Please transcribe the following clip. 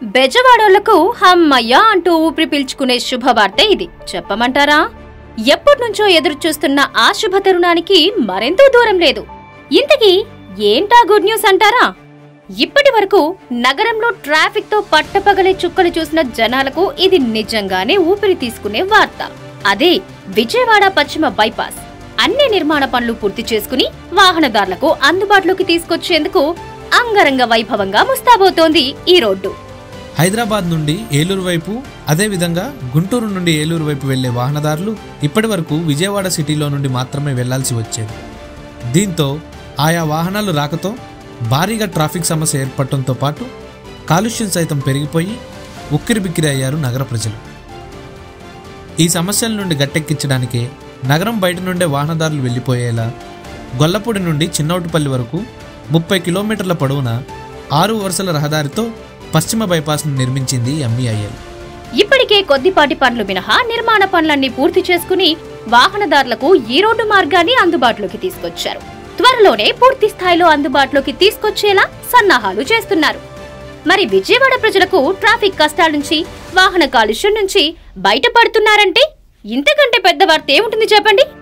బెజవాడోళ్లకు హమ్మయ్య అంటూ ఊపిరి పీల్చుకునే శుభవార్త ఇది చెప్పమంటారా ఎప్పటినుంచో ఎదురు చూస్తున్న ఆ శుభ తరుణానికి మరెంతో దూరం లేదు ఇంతకీ ఏంటా గుడ్ న్యూస్ అంటారా ఇప్పటి వరకు నగరంలో ట్రాఫిక్ తో పట్టపగలే చుక్కలు చూసిన జనాలకు ఇది నిజంగానే ఊపిరి తీసుకునే వార్త అదే విజయవాడ పశ్చిమ బైపాస్ అన్ని నిర్మాణ పనులు పూర్తి చేసుకుని వాహనదారులకు అందుబాటులోకి తీసుకొచ్చేందుకు అంగరంగ వైభవంగా ముస్తాబోతోంది ఈ రోడ్డు హైదరాబాద్ నుండి ఏలూరు వైపు అదేవిధంగా గుంటూరు నుండి ఏలూరు వైపు వెళ్లే వాహనదారులు ఇప్పటి వరకు విజయవాడ సిటీలో నుండి మాత్రమే వెళ్లాల్సి వచ్చేది దీంతో ఆయా వాహనాలు రాకతో భారీగా ట్రాఫిక్ సమస్య ఏర్పడటంతో పాటు కాలుష్యం సైతం పెరిగిపోయి ఉక్కిరిబిక్కిరి అయ్యారు నగర ప్రజలు ఈ సమస్యల నుండి గట్టెక్కించడానికే నగరం బయట నుండే వాహనదారులు వెళ్లిపోయేలా గొల్లపూడి నుండి చిన్నౌటిపల్లి వరకు ముప్పై కిలోమీటర్ల పొడవున ఆరు వరుసల రహదారితో పశ్చిమ బైపాస్ను నిర్మించింది ఎంఈఐఎల్ ఇప్పటికే కొద్దిపాటి పనులు మినహా నిర్మాణ పనులన్నీ పూర్తి చేసుకుని వాహనదారులకు ఈ రోడ్డు మార్గాన్ని అందుబాటులోకి తీసుకొచ్చారు త్వరలోనే పూర్తి స్థాయిలో అందుబాటులోకి తీసుకొచ్చేలా సన్నాహాలు చేస్తున్నారు మరి విజయవాడ ప్రజలకు ట్రాఫిక్ కష్టాల నుంచి వాహన కాలుష్యం నుంచి బయటపడుతున్నారంటే ఇంతకంటే పెద్ద వార్త ఏముంటుంది చెప్పండి